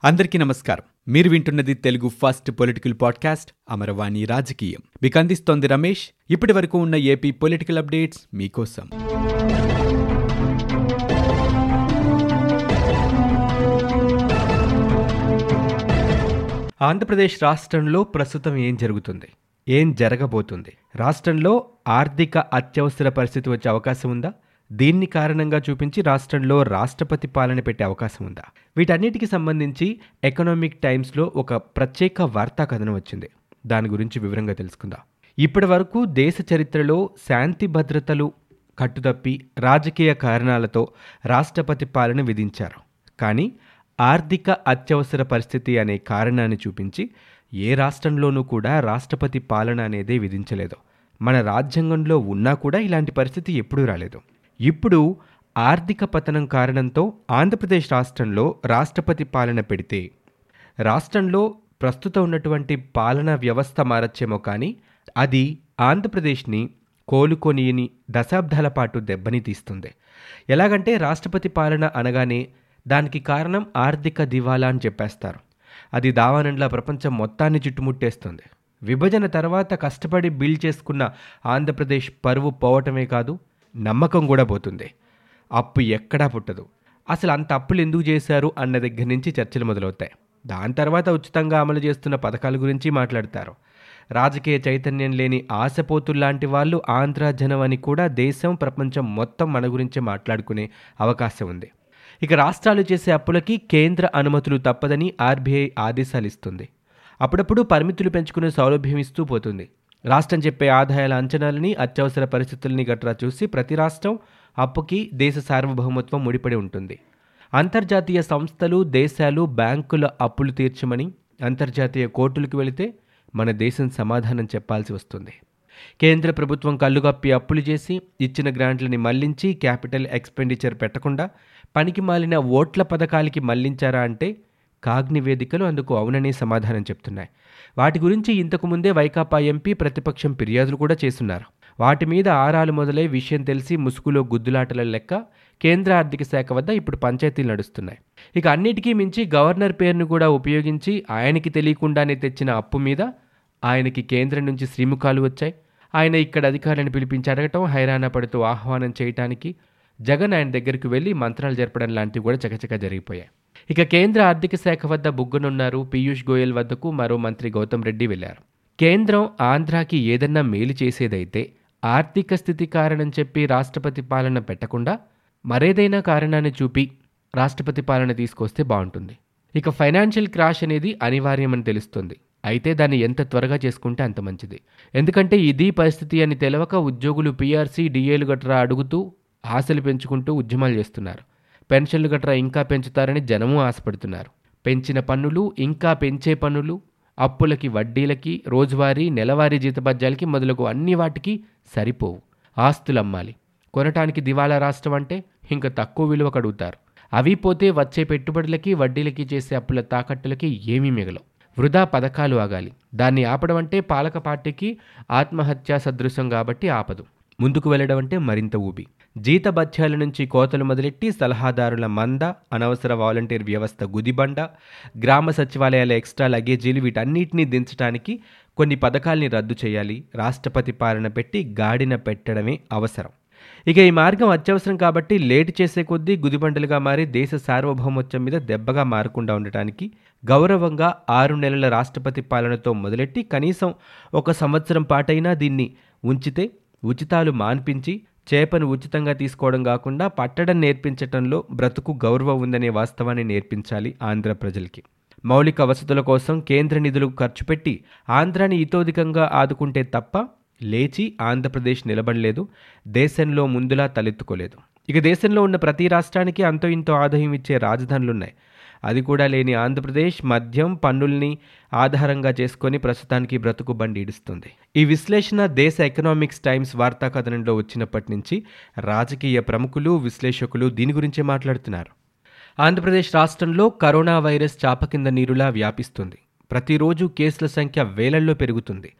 అందరికీ నమస్కారం మీరు వింటున్నది Telugu first political podcast Amaravani రాజకీయం మీకు అందిస్తోంది రమేష్ ఇప్పటి వరకు ఉన్న ఏపీ పొలిటికల్ అప్డేట్స్ మీకోసం ఆంధ్రప్రదేశ్ రాష్ట్రంలో ప్రస్తుతం ఏం జరుగుతుంది ఏం జరగబోతుంది రాష్ట్రంలో ఆర్థిక అత్యవసర పరిస్థితి వచ్చే అవకాశం ఉందా దీన్ని కారణంగా చూపించి రాష్ట్రంలో రాష్ట్రపతి పాలన పెట్టే అవకాశం ఉందా వీటన్నిటికి సంబంధించి ఎకనామిక్ టైమ్స్లో ఒక ప్రత్యేక వార్తా కథనం వచ్చింది దాని గురించి వివరంగా తెలుసుకుందాం ఇప్పటి వరకు దేశ చరిత్రలో శాంతి భద్రతలు కట్టుతప్పి రాజకీయ కారణాలతో రాష్ట్రపతి పాలన విధించారు కానీ ఆర్థిక అత్యవసర పరిస్థితి అనే కారణాన్ని చూపించి ఏ రాష్ట్రంలోనూ కూడా రాష్ట్రపతి పాలన అనేదే విధించలేదు మన రాజ్యాంగంలో ఉన్నా కూడా ఇలాంటి పరిస్థితి ఎప్పుడూ రాలేదు ఇప్పుడు ఆర్థిక పతనం కారణంతో ఆంధ్రప్రదేశ్ రాష్ట్రంలో రాష్ట్రపతి పాలన పెడితే రాష్ట్రంలో ప్రస్తుతం ఉన్నటువంటి పాలనా వ్యవస్థ మారచ్చేమో కానీ అది ఆంధ్రప్రదేశ్ని కోలుకొనియని దశాబ్దాల పాటు దెబ్బని తీస్తుంది ఎలాగంటే రాష్ట్రపతి పాలన అనగానే దానికి కారణం ఆర్థిక దివాలా అని చెప్పేస్తారు అది దావానండ్ల ప్రపంచం మొత్తాన్ని చుట్టుముట్టేస్తుంది విభజన తర్వాత కష్టపడి బిల్డ్ చేసుకున్న ఆంధ్రప్రదేశ్ పరువు పోవటమే కాదు నమ్మకం కూడా పోతుంది అప్పు ఎక్కడా పుట్టదు అసలు అంత అప్పులు ఎందుకు చేశారు అన్న దగ్గర నుంచి చర్చలు మొదలవుతాయి దాని తర్వాత ఉచితంగా అమలు చేస్తున్న పథకాల గురించి మాట్లాడతారు రాజకీయ చైతన్యం లేని ఆశపోతుల్లాంటి వాళ్ళు ఆంధ్ర జనం అని కూడా దేశం ప్రపంచం మొత్తం మన గురించే మాట్లాడుకునే అవకాశం ఉంది ఇక రాష్ట్రాలు చేసే అప్పులకి కేంద్ర అనుమతులు తప్పదని ఆర్బీఐ ఆదేశాలు ఇస్తుంది అప్పుడప్పుడు పరిమితులు పెంచుకునే సౌలభ్యం ఇస్తూ పోతుంది రాష్ట్రం చెప్పే ఆదాయాల అంచనాలని అత్యవసర పరిస్థితుల్ని గట్రా చూసి ప్రతి రాష్ట్రం అప్పుకి దేశ సార్వభౌమత్వం ముడిపడి ఉంటుంది అంతర్జాతీయ సంస్థలు దేశాలు బ్యాంకుల అప్పులు తీర్చమని అంతర్జాతీయ కోర్టులకు వెళితే మన దేశం సమాధానం చెప్పాల్సి వస్తుంది కేంద్ర ప్రభుత్వం కళ్ళుగప్పి అప్పులు చేసి ఇచ్చిన గ్రాంట్లని మళ్లించి క్యాపిటల్ ఎక్స్పెండిచర్ పెట్టకుండా పనికి మాలిన ఓట్ల పథకాలకి మళ్లించారా అంటే కాగ్ నివేదికలు అందుకు అవుననే సమాధానం చెప్తున్నాయి వాటి గురించి ఇంతకుముందే వైకాపా ఎంపీ ప్రతిపక్షం ఫిర్యాదులు కూడా చేస్తున్నారు వాటి మీద ఆరాలు మొదలై విషయం తెలిసి ముసుగులో గుద్దులాటల లెక్క కేంద్ర ఆర్థిక శాఖ వద్ద ఇప్పుడు పంచాయతీలు నడుస్తున్నాయి ఇక అన్నిటికీ మించి గవర్నర్ పేరును కూడా ఉపయోగించి ఆయనకి తెలియకుండానే తెచ్చిన అప్పు మీద ఆయనకి కేంద్రం నుంచి శ్రీముఖాలు వచ్చాయి ఆయన ఇక్కడ అధికారులను పిలిపించి అడగటం హైరాణ పడుతూ ఆహ్వానం చేయటానికి జగన్ ఆయన దగ్గరికి వెళ్ళి మంత్రాలు జరపడం లాంటివి కూడా చకచక జరిగిపోయాయి ఇక కేంద్ర ఆర్థిక శాఖ వద్ద బుగ్గనున్నారు పీయూష్ గోయల్ వద్దకు మరో మంత్రి గౌతమ్ రెడ్డి వెళ్లారు కేంద్రం ఆంధ్రాకి ఏదన్నా మేలు చేసేదైతే ఆర్థిక స్థితి కారణం చెప్పి రాష్ట్రపతి పాలన పెట్టకుండా మరేదైనా కారణాన్ని చూపి రాష్ట్రపతి పాలన తీసుకొస్తే బాగుంటుంది ఇక ఫైనాన్షియల్ క్రాష్ అనేది అనివార్యమని తెలుస్తుంది అయితే దాన్ని ఎంత త్వరగా చేసుకుంటే అంత మంచిది ఎందుకంటే ఇది పరిస్థితి అని తెలవక ఉద్యోగులు పీఆర్సీ డిఏలు గట్రా అడుగుతూ ఆశలు పెంచుకుంటూ ఉద్యమాలు చేస్తున్నారు పెన్షన్లు గట్రా ఇంకా పెంచుతారని జనము ఆశపడుతున్నారు పెంచిన పన్నులు ఇంకా పెంచే పన్నులు అప్పులకి వడ్డీలకి రోజువారీ నెలవారీ జీతభత్యాలకి మొదలగు అన్ని వాటికి సరిపోవు ఆస్తులు అమ్మాలి కొనటానికి దివాలా రాష్ట్రం అంటే ఇంకా తక్కువ విలువ కడుగుతారు అవి పోతే వచ్చే పెట్టుబడులకి వడ్డీలకి చేసే అప్పుల తాకట్టులకి ఏమీ మిగలవు వృధా పథకాలు ఆగాలి దాన్ని ఆపడం అంటే పాలక పార్టీకి ఆత్మహత్యా సదృశం కాబట్టి ఆపదు ముందుకు వెళ్ళడం అంటే మరింత ఊబి జీతభత్యాల నుంచి కోతలు మొదలెట్టి సలహాదారుల మంద అనవసర వాలంటీర్ వ్యవస్థ గుదిబండ గ్రామ సచివాలయాల ఎక్స్ట్రా లగేజీలు వీటన్నిటినీ దించడానికి కొన్ని పథకాల్ని రద్దు చేయాలి రాష్ట్రపతి పాలన పెట్టి గాడిన పెట్టడమే అవసరం ఇక ఈ మార్గం అత్యవసరం కాబట్టి లేటు చేసే కొద్దీ గుదిబండలుగా మారి దేశ సార్వభౌమత్వం మీద దెబ్బగా మారకుండా ఉండటానికి గౌరవంగా ఆరు నెలల రాష్ట్రపతి పాలనతో మొదలెట్టి కనీసం ఒక సంవత్సరం పాటైనా దీన్ని ఉంచితే ఉచితాలు మాన్పించి చేపను ఉచితంగా తీసుకోవడం కాకుండా పట్టడం నేర్పించటంలో బ్రతుకు గౌరవం ఉందనే వాస్తవాన్ని నేర్పించాలి ఆంధ్ర ప్రజలకి మౌలిక వసతుల కోసం కేంద్ర నిధులు ఖర్చు పెట్టి ఆంధ్రాని ఇతోధికంగా ఆదుకుంటే తప్ప లేచి ఆంధ్రప్రదేశ్ నిలబడలేదు దేశంలో ముందులా తలెత్తుకోలేదు ఇక దేశంలో ఉన్న ప్రతి రాష్ట్రానికి అంతో ఇంతో ఆదాయం ఇచ్చే రాజధానులున్నాయి అది కూడా లేని ఆంధ్రప్రదేశ్ మద్యం పన్నుల్ని ఆధారంగా చేసుకొని ప్రస్తుతానికి బ్రతుకు బండి ఇడుస్తుంది ఈ విశ్లేషణ దేశ ఎకనామిక్స్ టైమ్స్ వార్తా కథనంలో వచ్చినప్పటి నుంచి రాజకీయ ప్రముఖులు విశ్లేషకులు దీని గురించే మాట్లాడుతున్నారు ఆంధ్రప్రదేశ్ రాష్ట్రంలో కరోనా వైరస్ చాప కింద నీరులా వ్యాపిస్తుంది ప్రతిరోజు కేసుల సంఖ్య వేలల్లో పెరుగుతుంది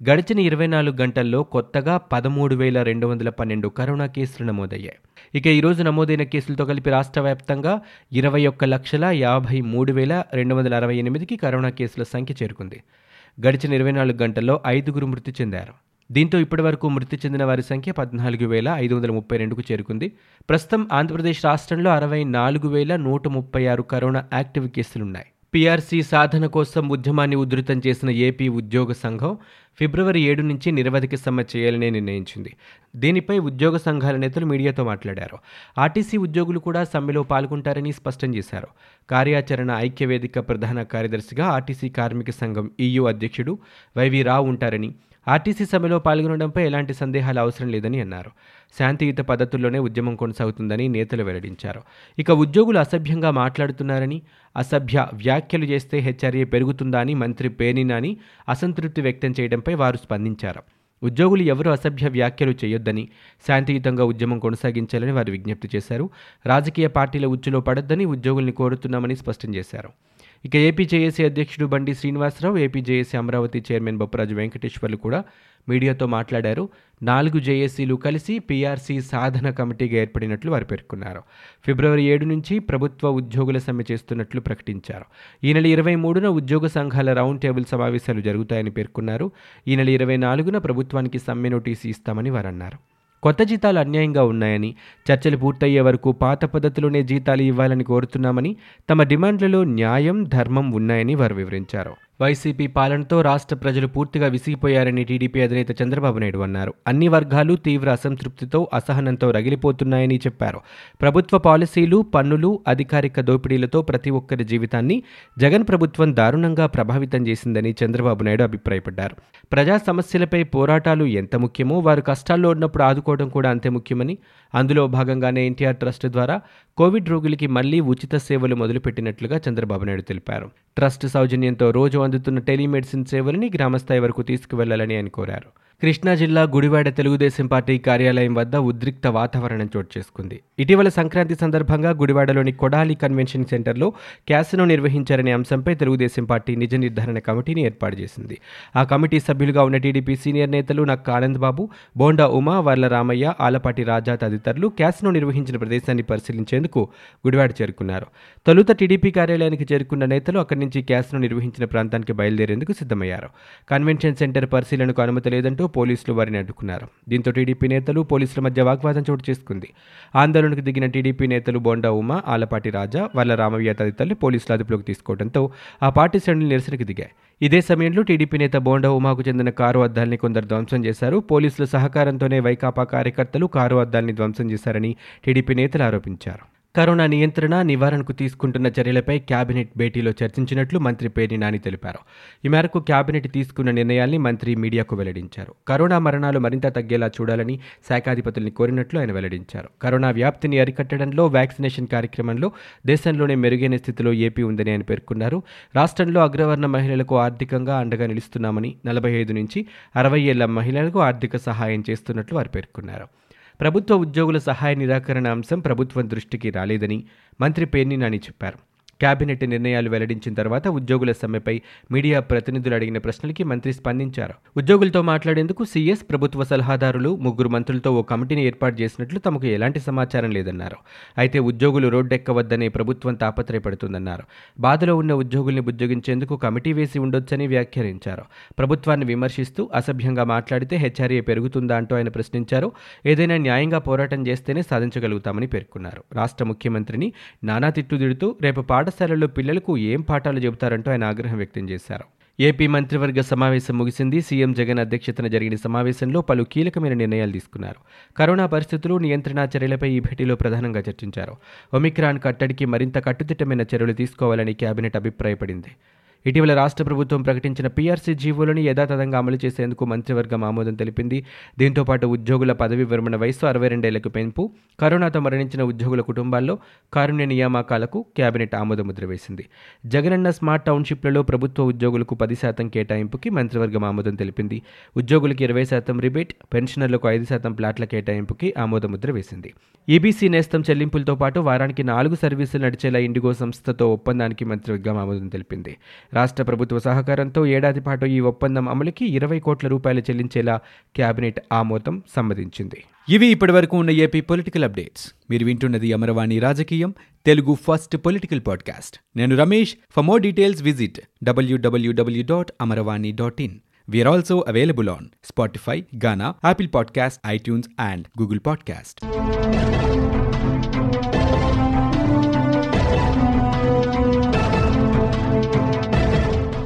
గడిచిన ఇరవై నాలుగు గంటల్లో కొత్తగా పదమూడు వేల రెండు వందల పన్నెండు కరోనా కేసులు నమోదయ్యాయి ఇక ఈరోజు నమోదైన కేసులతో కలిపి రాష్ట్ర వ్యాప్తంగా ఇరవై ఒక్క లక్షల యాభై మూడు వేల రెండు వందల అరవై ఎనిమిదికి కరోనా కేసుల సంఖ్య చేరుకుంది గడిచిన ఇరవై నాలుగు గంటల్లో ఐదుగురు మృతి చెందారు దీంతో ఇప్పటివరకు మృతి చెందిన వారి సంఖ్య పద్నాలుగు వేల ఐదు వందల ముప్పై రెండుకు చేరుకుంది ప్రస్తుతం ఆంధ్రప్రదేశ్ రాష్ట్రంలో అరవై నాలుగు వేల నూట ముప్పై ఆరు కరోనా యాక్టివ్ కేసులున్నాయి పీఆర్సీ సాధన కోసం ఉద్యమాన్ని ఉధృతం చేసిన ఏపీ ఉద్యోగ సంఘం ఫిబ్రవరి ఏడు నుంచి నిరవధిక సమ్మె చేయాలని నిర్ణయించింది దీనిపై ఉద్యోగ సంఘాల నేతలు మీడియాతో మాట్లాడారు ఆర్టీసీ ఉద్యోగులు కూడా సమ్మెలో పాల్గొంటారని స్పష్టం చేశారు కార్యాచరణ ఐక్యవేదిక ప్రధాన కార్యదర్శిగా ఆర్టీసీ కార్మిక సంఘం ఈయూ అధ్యక్షుడు వైవి రావు ఉంటారని ఆర్టీసీ సమ్మెలో పాల్గొనడంపై ఎలాంటి సందేహాలు అవసరం లేదని అన్నారు శాంతియుత పద్ధతుల్లోనే ఉద్యమం కొనసాగుతుందని నేతలు వెల్లడించారు ఇక ఉద్యోగులు అసభ్యంగా మాట్లాడుతున్నారని అసభ్య వ్యాఖ్యలు చేస్తే హెచ్ఆర్ఏ పెరుగుతుందా అని మంత్రి పేర్నినాని అసంతృప్తి వ్యక్తం చేయడంపై వారు స్పందించారు ఉద్యోగులు ఎవరు అసభ్య వ్యాఖ్యలు చేయొద్దని శాంతియుతంగా ఉద్యమం కొనసాగించాలని వారు విజ్ఞప్తి చేశారు రాజకీయ పార్టీల ఉచ్చులో పడొద్దని ఉద్యోగుల్ని కోరుతున్నామని స్పష్టం చేశారు ఇక ఏపీ జేఏసీ అధ్యక్షుడు Bandi Srinivasarao AP JAC Amaravati chairman Bopparaju Venkateswarlu కూడా మీడియాతో మాట్లాడారు నాలుగు జేఏసీలు కలిసి పీఆర్సీ సాధన కమిటీగా ఏర్పడినట్లు వారు పేర్కొన్నారు ఫిబ్రవరి ఏడు నుంచి ప్రభుత్వ ఉద్యోగుల సమ్మె చేస్తున్నట్లు ప్రకటించారు ఈ నెల ఇరవై మూడున ఉద్యోగ సంఘాల రౌండ్ టేబుల్ సమావేశాలు జరుగుతాయని పేర్కొన్నారు ఈ నెల ఇరవై నాలుగున ప్రభుత్వానికి సమ్మె నోటీసు ఇస్తామని వారు అన్నారు కొత్త జీతాలు అన్యాయంగా ఉన్నాయని చర్చలు పూర్తయ్యే వరకు పాత పద్ధతిలోనే జీతాలు ఇవ్వాలని కోరుతున్నామని తమ డిమాండ్లలో న్యాయం ధర్మం ఉన్నాయని వారు వివరించారు వైసీపీ పాలనతో రాష్ట్ర ప్రజలు పూర్తిగా విసిగిపోయారని టీడీపీ అధినేత చంద్రబాబు నాయుడు అన్నారు అన్ని వర్గాలు తీవ్ర అసంతృప్తితో అసహనంతో రగిలిపోతున్నాయని చెప్పారు ప్రభుత్వ పాలసీలు పన్నులు అధికారిక దోపిడీలతో ప్రతి ఒక్కరి జీవితాన్ని జగన్ ప్రభుత్వం దారుణంగా ప్రభావితం చేసిందని చంద్రబాబు నాయుడు అభిప్రాయపడ్డారు ప్రజా సమస్యలపై పోరాటాలు ఎంత ముఖ్యమో వారు కష్టాల్లో ఉన్నప్పుడు ఆదుకోవడం కూడా అంతే ముఖ్యమని అందులో భాగంగానే ఎన్టీఆర్ ట్రస్ట్ ద్వారా కోవిడ్ రోగులకి మళ్లీ ఉచిత సేవలు మొదలుపెట్టినట్లుగా చంద్రబాబు నాయుడు తెలిపారు ట్రస్ట్ సౌజన్యంతో రోజు అందుతున్న టెలిమెడిసిన్ సేవలని గ్రామస్థాయి వరకు తీసుకువెళ్లాలని ఆయన కోరారు కృష్ణా జిల్లా గుడివాడ తెలుగుదేశం పార్టీ కార్యాలయం వద్ద ఉద్రిక్త వాతావరణం చోటు చేసుకుంది ఇటీవల సంక్రాంతి సందర్భంగా గుడివాడలోని కొడాలి కన్వెన్షన్ సెంటర్లో క్యాసినో నిర్వహించారనే అంశంపై తెలుగుదేశం పార్టీ నిజ నిర్ధారణ కమిటీని ఏర్పాటు చేసింది ఆ కమిటీ సభ్యులుగా ఉన్న టీడీపీ సీనియర్ నేతలు నక్క ఆనందబాబు బోండా ఉమా వర్ల రామయ్య ఆలపాటి రాజా తదితరులు క్యాసినో నిర్వహించిన ప్రదేశాన్ని పరిశీలించేందుకు గుడివాడ చేరుకున్నారు తొలుత టీడీపీ కార్యాలయానికి చేరుకున్న నేతలు అక్కడి నుంచి క్యాసినో నిర్వహించిన ప్రాంతానికి బయలుదేరేందుకు సిద్ధమయ్యారు కన్వెన్షన్ సెంటర్ పరిశీలనకు అనుమతి లేదంటూ పోలీసులు వారిని అడ్డుకున్నారు దీంతో టీడీపీ నేతలు పోలీసుల మధ్య వాగ్వాదం చోటు చేసుకుంది ఆందోళనకు దిగిన టీడీపీ నేతలు బోండా ఉమా ఆలపాటి రాజా వల్ల రామయ్య తదితరులు పోలీసులు అదుపులోకి తీసుకోవడంతో ఆ పార్టీ శ్రేణులు నిరసనకు దిగాయి ఇదే సమయంలో టీడీపీ నేత బోండా ఉమాకు చెందిన కారు అద్దాల్ని కొందరు ధ్వంసం చేశారు పోలీసుల సహకారంతోనే వైకాపా కార్యకర్తలు కారు అద్దాల్ని ధ్వంసం చేశారని టీడీపీ నేతలు ఆరోపించారు కరోనా నియంత్రణ నివారణకు తీసుకుంటున్న చర్యలపై కేబినెట్ భేటీలో చర్చించినట్లు మంత్రి పేర్ని నాని తెలిపారు ఈ మేరకు కేబినెట్ తీసుకున్న నిర్ణయాల్ని మంత్రి మీడియాకు వెల్లడించారు కరోనా మరణాలు మరింత తగ్గేలా చూడాలని శాఖాధిపతుల్ని కోరినట్లు ఆయన వెల్లడించారు కరోనా వ్యాప్తిని అరికట్టడంలో వ్యాక్సినేషన్ కార్యక్రమంలో దేశంలోనే మెరుగైన స్థితిలో ఏపీ ఉందని ఆయన పేర్కొన్నారు రాష్ట్రంలో అగ్రవర్ణ మహిళలకు ఆర్థికంగా అండగా నిలుస్తున్నామని నలభై ఐదు నుంచి అరవై ఏళ్ల మహిళలకు ఆర్థిక సహాయం చేస్తున్నట్లు వారు పేర్కొన్నారు ప్రభుత్వ ఉద్యోగుల సహాయ నిరాకరణ అంశం ప్రభుత్వం దృష్టికి రాలేదని మంత్రి పేర్ని నాని చెప్పారు కేబినెట్ నిర్ణయాలు వెల్లడించిన తర్వాత ఉద్యోగుల సమ్మెపై మీడియా ప్రతినిధులు అడిగిన ప్రశ్నలకి మంత్రి స్పందించారు ఉద్యోగులతో మాట్లాడేందుకు సీఎస్ ప్రభుత్వ సలహాదారులు ముగ్గురు మంత్రులతో ఓ కమిటీని ఏర్పాటు చేసినట్లు తమకు ఎలాంటి సమాచారం లేదన్నారు అయితే ఉద్యోగులు రోడ్డెక్కవద్దనే ప్రభుత్వం తాపత్రయపడుతుందన్నారు బాధలో ఉన్న ఉద్యోగుల్ని బుజ్జగించేందుకు కమిటీ వేసి ఉండొచ్చని వ్యాఖ్యానించారు ప్రభుత్వాన్ని విమర్శిస్తూ అసభ్యంగా మాట్లాడితే హెచ్ఆర్ఏ పెరుగుతుందా అంటూ ఆయన ప్రశ్నించారు ఏదైనా న్యాయంగా పోరాటం చేస్తేనే సాధించగలుగుతామని పేర్కొన్నారు రాష్ట్ర ముఖ్యమంత్రిని నానా తిట్లు తిడుతూ రేపు పాఠశాలల్లో పిల్లలకు ఏం పాఠాలు చెబుతారంటూ ఆయన ఆగ్రహం వ్యక్తం చేశారు ఏపీ మంత్రివర్గ సమావేశం ముగిసింది సీఎం జగన్ అధ్యక్షతన జరిగిన సమావేశంలో పలు కీలకమైన నిర్ణయాలు తీసుకున్నారు కరోనా పరిస్థితులు నియంత్రణ చర్యలపై ఈ భేటీలో ప్రధానంగా చర్చించారు ఒమిక్రాన్ కట్టడికి మరింత కట్టుదిట్టమైన చర్యలు తీసుకోవాలని కేబినెట్ అభిప్రాయపడింది ఇటీవల రాష్ట్ర ప్రభుత్వం ప్రకటించిన పీఆర్సీ జీవోలను యథాతథంగా అమలు చేసేందుకు మంత్రివర్గం ఆమోదం తెలిపింది దీంతో పాటు ఉద్యోగుల పదవి విరమణ వయసు అరవై రెండేళ్లకు పెంపు కరోనాతో మరణించిన ఉద్యోగుల కుటుంబాల్లో కారుణ్య నియామకాలకు కేబినెట్ ఆమోద ముద్ర వేసింది జగనన్న స్మార్ట్ టౌన్షిప్లలో ప్రభుత్వ ఉద్యోగులకు పది శాతం కేటాయింపుకి మంత్రివర్గం ఆమోదం తెలిపింది ఉద్యోగులకు ఇరవై శాతం రిబేట్ పెన్షనర్లకు ఐదు శాతం ప్లాట్ల కేటాయింపుకి ఆమోద ముద్ర వేసింది ఈబీసీ నేస్తం చెల్లింపులతో పాటు వారానికి నాలుగు సర్వీసులు నడిచేలా ఇండిగో సంస్థతో ఒప్పందానికి మంత్రివర్గం ఆమోదం తెలిపింది రాష్ట్ర ప్రభుత్వ సహకారంతో ఏడాది పాటు ఈ ఒప్పందం అమలుకి ఇరవై కోట్ల రూపాయలు చెల్లించేలా కేబినెట్ ఆమోదం సమ్మతించింది ఇవి ఇప్పటివరకు ఉన్న ఏపీ పొలిటికల్ అప్డేట్స్ మీరు వింటున్నది అమరవాణి రాజకీయం తెలుగు ఫస్ట్ పొలిటికల్ పాడ్కాస్ట్ నేను Ramesh for more details visit WWW dot Amaravani dot in we are also available on Spotify Gaana Apple podcast iTunes and Google podcast